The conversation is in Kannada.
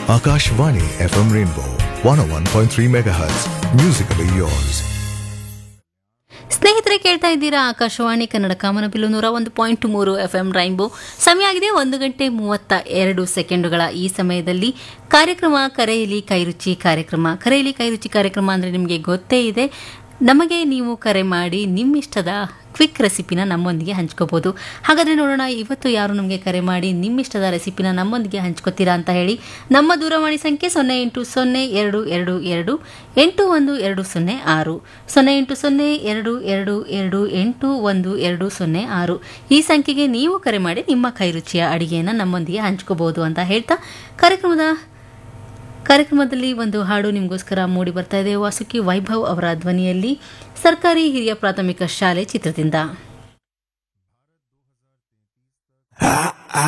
Akashvani FM Rainbow 101.3 MHz. Musically yours. ಸ್ನೇಹಿತರೆ ಕೇಳ್ತಾ ಇದ್ದೀರಾ ಆಕಾಶವಾಣಿ ಕನ್ನಡ ಕಾಮನಬಿಲ್ಲು ನೂರ ಒಂದು ಪಾಯಿಂಟ್ ಮೂರು ಎಫ್ ಎಂ ರೈನ್ಬೋ ಸಮಯ ಆಗಿದೆ ಒಂದು ಗಂಟೆ ಮೂವತ್ತ ಎರಡು ಸೆಕೆಂಡುಗಳ ಈ ಸಮಯದಲ್ಲಿ ಕಾರ್ಯಕ್ರಮ ಕರೆಯಲಿ ಕೈರುಚಿ ಕಾರ್ಯಕ್ರಮ ಕರೆಯಲಿ ಕೈರುಚಿ ಕಾರ್ಯಕ್ರಮ ಅಂದರೆ ನಿಮಗೆ ಗೊತ್ತೇ ಇದೆ ನಮಗೆ ನೀವು ಕರೆ ಮಾಡಿ ನಿಮ್ಮಿಷ್ಟದ ಕ್ವಿಕ್ ರೆಸಿಪಿನ ನಮ್ಮೊಂದಿಗೆ ಹಂಚ್ಕೋಬೋದು ಹಾಗಾದರೆ ನೋಡೋಣ ಇವತ್ತು ಯಾರು ನಮಗೆ ಕರೆ ಮಾಡಿ ನಿಮ್ಮಿಷ್ಟದ ರೆಸಿಪಿನ ನಮ್ಮೊಂದಿಗೆ ಹಂಚ್ಕೋತೀರಾ ಅಂತ ಹೇಳಿ ನಮ್ಮ ದೂರವಾಣಿ ಸಂಖ್ಯೆ ಸೊನ್ನೆ ಎಂಟು ಸೊನ್ನೆ ಎರಡು ಎರಡು ಎರಡು ಎಂಟು ಒಂದು ಎರಡು ಸೊನ್ನೆ ಆರು ಸೊನ್ನೆ ಎಂಟು ಸೊನ್ನೆ ಎರಡು ಎರಡು ಎರಡು ಎಂಟು ಒಂದು ಎರಡು ಸೊನ್ನೆ ಆರು ಈ ಸಂಖ್ಯೆಗೆ ನೀವು ಕರೆ ಮಾಡಿ ನಿಮ್ಮ ಕೈರುಚಿಯ ಅಡಿಗೆಯನ್ನು ನಮ್ಮೊಂದಿಗೆ ಹಂಚ್ಕೋಬಹುದು ಅಂತ ಹೇಳ್ತಾ ಕಾರ್ಯಕ್ರಮದ ಕಾರ್ಯಕ್ರಮದಲ್ಲಿ ಒಂದು ಹಾಡು ನಿಮಗೋಸ್ಕರ ಮೂಡಿ ಬರ್ತಾ ಇದೆ ವಾಸುಕಿ ವೈಭವ್ ಅವರ ಧ್ವನಿಯಲ್ಲಿ ಸರ್ಕಾರಿ ಹಿರಿಯ ಪ್ರಾಥಮಿಕ ಶಾಲೆ ಚಿತ್ರದಿಂದ ಆ